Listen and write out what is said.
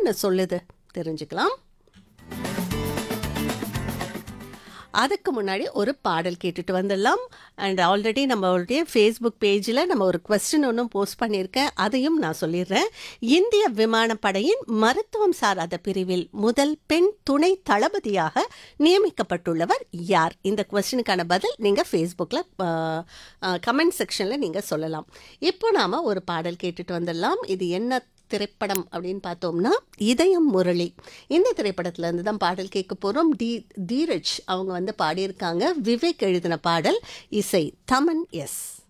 என்னென்ன சொல்லுது தெரிஞ்சுக்கலாம் அதுக்கு முன்னாடி ஒரு பாடல் கேட்டுட்டு வந்துடலாம் அண்ட் ஆல்ரெடி நம்மளுடைய ஃபேஸ்புக் பேஜில் நம்ம ஒரு கொஸ்டின் ஒன்றும் போஸ்ட் பண்ணியிருக்கேன் அதையும் நான் சொல்லிடுறேன் இந்திய விமானப்படையின் மருத்துவம் சாராத பிரிவில் முதல் பெண் துணை தளபதியாக நியமிக்கப்பட்டுள்ளவர் யார் இந்த கொஸ்டினுக்கான பதில் நீங்கள் ஃபேஸ்புக்கில் கமெண்ட் செக்ஷனில் நீங்கள் சொல்லலாம் இப்போ நாம் ஒரு பாடல் கேட்டுட்டு வந்துடலாம் இது என்ன திரைப்படம் அப்படின்னு பார்த்தோம்னா இதயம் முரளி இந்த திரைப்படத்துல இருந்து தான் பாடல் கேட்க போகிறோம் டி தீரஜ் அவங்க வந்து பாடியிருக்காங்க விவேக் எழுதின பாடல் இசை தமன் எஸ்